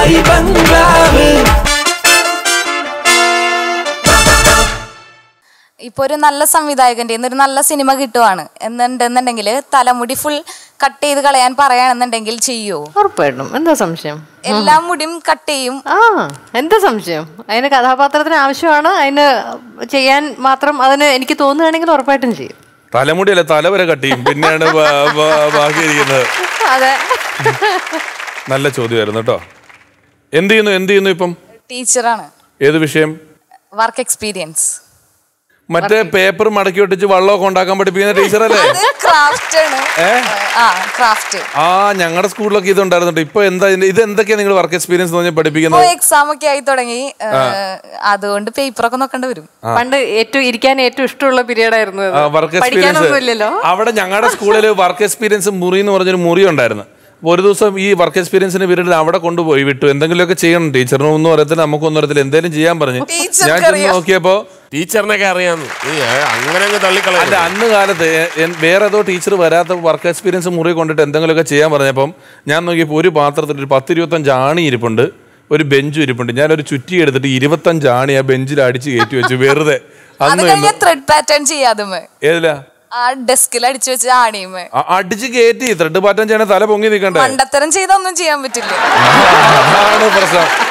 Dubai ബംഗ്ലാവ് ഇപ്പൊ ഒരു നല്ല സംവിധായകന്റെ ഒരു നല്ല സിനിമ കിട്ടുവാണ് എന്നുണ്ടെന്നുണ്ടെങ്കിൽ തലമുടി ഫുൾ കട്ട് ചെയ്ത് കളയാൻ പറയാണെന്നുണ്ടെങ്കിൽ ചെയ്യോ ഉറപ്പായിട്ടും എന്താ സംശയം എല്ലാ മുടിയും കട്ട് ചെയ്യും ആ എന്താ സംശയം അതിന് കഥാപാത്രത്തിന് ആവശ്യമാണ് അതിന് ചെയ്യാൻ മാത്രം അതിന് എനിക്ക് തോന്നുകയാണെങ്കിൽ ഉറപ്പായിട്ടും ചെയ്യും തലമുടിയല്ല തല വരെ കട്ടിയും പിന്നെയാണ് ബാ- ബാ- ബാക്കി ഇരിക്കുന്നത് അതെ നല്ല ചോദ്യമായിരുന്നു കേട്ടോ എന്ത് ചെയ്യുന്നു എന്ത് ചെയ്യുന്നു ഇപ്പം ടീച്ചറാണ് ഏത് വിഷയം വർക്ക് എക്സ്പീരിയൻസ് മറ്റേ പേപ്പർ മടക്കി ഒട്ടിച്ച് വള്ളമൊക്കെ ഉണ്ടാക്കാൻ പഠിപ്പിക്കുന്ന ടീച്ചറല്ലേ അത് ക്രാഫ്റ്റ് ആണ് ആ ക്രാഫ്റ്റ് ആ ഞങ്ങളുടെ സ്കൂളിലൊക്കെ ഇത് ഉണ്ടായിരുന്നു ഇപ്പൊ എന്താ ഇതിന്റെ- ഇത് എന്തൊക്കെയാ നിങ്ങൾ വർക്ക് എക്സ്പീരിയൻസ് എന്ന് പറഞ്ഞാൽ ഇപ്പൊ പഠിപ്പിക്കുന്നത് എക്സാം ഒക്കെ ആയി തുടങ്ങി ഏഹ്, അതുകൊണ്ട് പേപ്പറൊക്കെ നോക്കേണ്ടി വരും പണ്ട് ഏറ്റവും ഇരിക്കാൻ ഏറ്റവും ഇഷ്ടമുള്ള പീരീഡ് ആയിരുന്നു അത്. വർക്ക് പഠിക്കാനൊന്നും എക്സ്പീരിയൻസ് ഇല്ലല്ലോ അവിടെ ഞങ്ങളുടെ സ്കൂളിൽ വർക്ക് എക്സ്പീരിയൻസ് മുറി എന്ന് പറഞ്ഞൊരു മുറി ഉണ്ടായിരുന്നു അപ്പൊ ഒരു ദിവസം ഈ വർക്ക് എക്സ്പീരിയൻസിന് പീരീഡിൽ അവിടെ കൊണ്ടുപോയി വിട്ടു എന്തെങ്കിലുമൊക്കെ ചെയ്യണം ടീച്ചറിനും ഒന്നും അറിയത്തില്ല നമുക്കൊന്നും അറിയത്തില്ല എന്തെങ്കിലും ചെയ്യാൻ പറഞ്ഞു ഞാൻ ടീച്ചർക്ക് ചെന്ന് അറിയാം. നോക്കിയപ്പോ ടീച്ചറിനൊക്കെ അറിയാന്ന് നീ അങ്ങനെ അങ്ങ് അല്ല തള്ളിക്കളയല്ല അന്ന് കാലത്ത് എ- എൻ- വേറെ ഏതോ ടീച്ചർ വരാത്ത വർക്ക് എക്സ്പീരിയൻസ് മുറി കൊണ്ടിട്ട് എന്തെങ്കിലുമൊക്കെ ചെയ്യാൻ പറഞ്ഞപ്പം ഞാൻ നോക്കിയപ്പോൾ ഒരു പാത്രത്തിൽ ഒരു പത്ത് ഇരുപത്തഞ്ച് ആണി ഇരിപ്പുണ്ട് ഒരു ബെഞ്ചും ഇരിപ്പുണ്ട് ഞാൻ ഒരു ചുറ്റി എടുത്തിട്ട് ഇരുപത്തഞ്ച് ആണി ആ ബെഞ്ചിൽ അടിച്ച് കയറ്റി വെച്ചു വെറുതെ അത് അന്ന് കഴിഞ്ഞ എന്തോ- ത്രെഡ് പാറ്റേൺ ചെയ്യാതുമേ ഏതിലാ ആ ഡെസ്കിൽ അടിച്ചു വെച്ച ആണിയുമേ അ- അടിച്ച് കയറ്റി ത്രെഡ് പാറ്റേൺ ചെയ്യണ തല പൊങ്ങി നിൽക്കണ്ടേ മണ്ടത്തരം ചെയ്തൊന്നും ചെയ്യാൻ പറ്റില്ല അതാണ് പ്രശ്നം